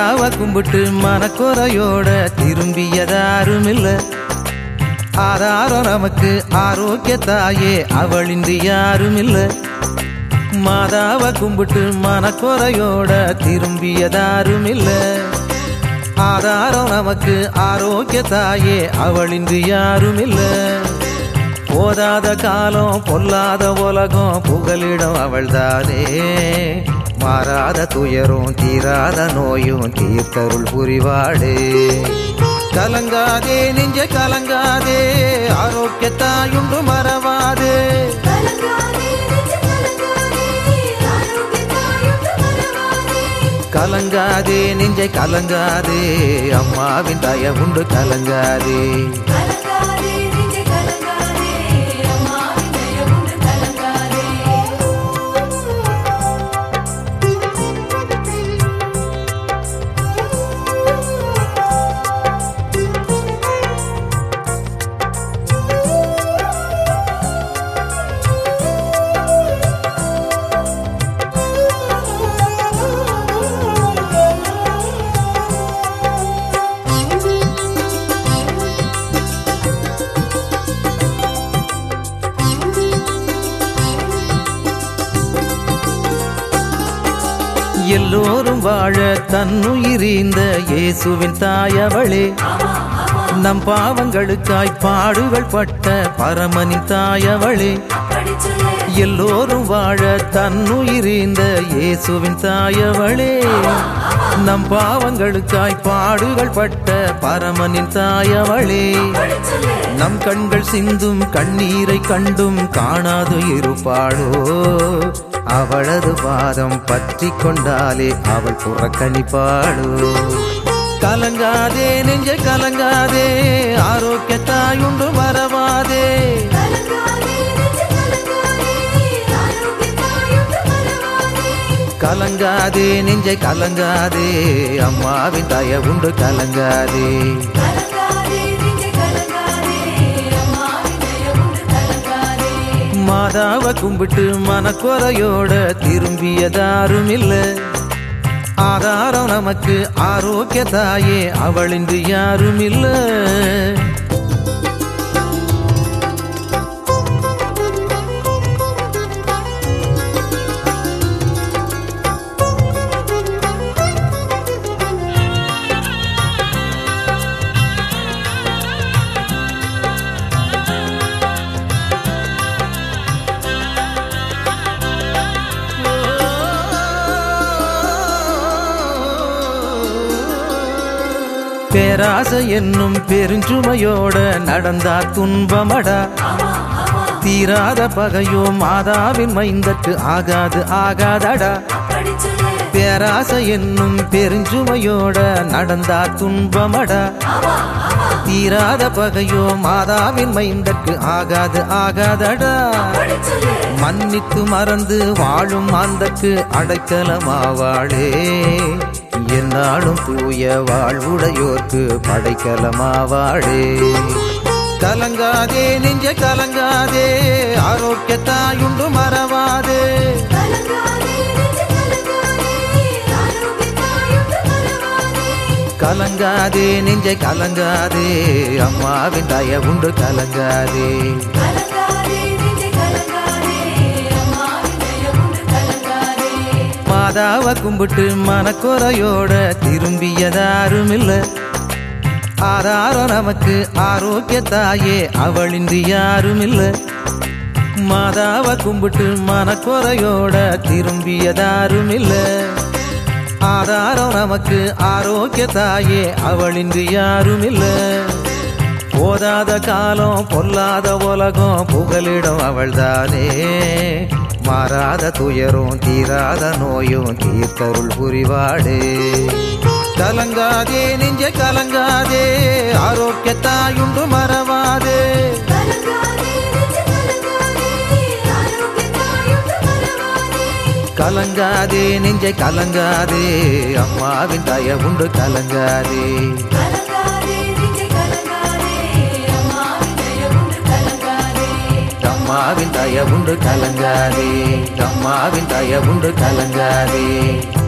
மாதாவ கும்பிட்டு மனக்குறையோட திரும்பியதாரும் இல்ல ஆதாரம் நமக்கு ஆரோக்கிய தாயே அவளின்றி யாரும் இல்ல மாதாவ கும்பிட்டு மனக்குறையோட திரும்பியதாரும் இல்ல ஆதாரம் நமக்கு ஆரோக்கிய தாயே அவளின்றி யாரும் இல்ல போதாத காலம் பொல்லாத உலகம் புகலிடம் அவள்தானே மாறாத துயரும் தீராத நோயும் தீர்த்தருள் புரிவாடே கலங்காதே நெஞ்ச கலங்காதே ஆரோக்கியத்தாயுண்டு மறவாதே கலங்காதே நெஞ்சு கலங்காதே ஆரோக்கியத்தாயுண்டு மறவாதே கலங்காதே நெஞ்சை கலங்காதே அம்மாவின் தயவுண்டு கலங்காதே கலங்காதே நெஞ்சு கலங்காதே அம்மாவின் தயவுண்டு கலங்காதே எல்லோரும் வாழ தன்னுயிரீந்த இயேசுவின் தாயவளே நம் பாவங்களுக்காய் பாடுகள் பட்ட பரமனின் தாயவளே அப்படி சொல்லு எல்லோரும் வாழ தன்னுயிரீந்த இயேசுவின் தாயவளே நம் பாவங்களுக்காய் பாடுகள் பட்ட பரமனின் தாயவளே அப்படி சொல்லு நம் கண்கள் சிந்தும் கண்ணீரை கண்டும் காணாது இருப்பாளோ அவளது பாதம் பற்றி கொண்டாலே அவள் புறக்கணிப்பாளோ கலங்காதே நெஞ்ச கலங்காதே ஆரோக்கியத்தாயுண்டு மறவாதே கலங்காதே நெஞ்சு கலங்காதே ஆரோக்கியத்தாயுண்டு மறவாதே கலங்காதே நெஞ்சை கலங்காதே அம்மாவின் தயவுண்டு கலங்காதே கலங்காதே நெஞ்சு கலங்காதே அம்மாவின் தயவுண்டு கலங்காதே மாதாவ கும்பிட்டு மனக்குறையோட திரும்பியதாரும் இல்ல ஆதாரம் நமக்கு ஆரோக்கிய தாயே அவளின்றி யாரும் இல்ல பேராசை என்னும் பெருஞ்சுமையோட நடந்தா துன்பமடா தீராத பகையோ மாதாவின் மைந்தற்கு ஆகாது ஆகாதடா அப்படி சொல்லு பேராசை என்னும் பெருஞ்சுமையோட நடந்தா துன்பமடா தீராத பகையோ மாதாவின் மைந்தற்கு ஆகாது ஆகாதடா அப்படி சொல்லு மன்னித்து மறந்து வாழும் மாந்தக்கு அடைக்கலமாவாளே என்னாலும் தூய வாழ்வுடையோர்க்கு படைக்கலமாவாளே கலங்காதே நெஞ்ச கலங்காதே ஆரோக்கியத்தாயுண்டு மறவாதே கலங்காதே நெஞ்சு கலங்காதே ஆரோக்கியத்தாயுண்டு மறவாதே கலங்காதே நெஞ்சை கலங்காதே அம்மாவின் தயவுண்டு கலங்காதே கலங்காதே நெஞ்சு கலங்காதே அம்மாவின் தயவுண்டு கலங்காதே மாதாவ கும்பிட்டு மனக்குறையோட திரும்பியதாரும் இல்ல ஆதாரம் நமக்கு ஆரோக்கிய தாயே அவளின்றி யாரும் இல்ல மாதாவ கும்பிட்டு மனக்குறையோட திரும்பியதாரும் இல்ல ஆதாரம் நமக்கு ஆரோக்கிய தாயே அவளின்றி யாரும் இல்ல போதாத காலம் பொல்லாத உலகம் புகலிடம் அவள்தானே மாறாத துயரும் தீராத நோயும் தீர்த்தருள் புரிவாடே கலங்காதே நெஞ்ச கலங்காதே ஆரோக்கியத்தாயுண்டு மறவாதே கலங்காதே நெஞ்சு கலங்காதே ஆரோக்கியத்தாயுண்டு மறவாதே கலங்காதே நெஞ்சை கலங்காதே அம்மாவின் தயவுண்டு கலங்காதே கலங்காதே நெஞ்சு கலங்காதே அம்மாவின் தயவுண்டு கலங்காதே அம்மாவின் தயவுண்டு கலங்காதே அம்மாவின் தயவுண்டு கலங்காதே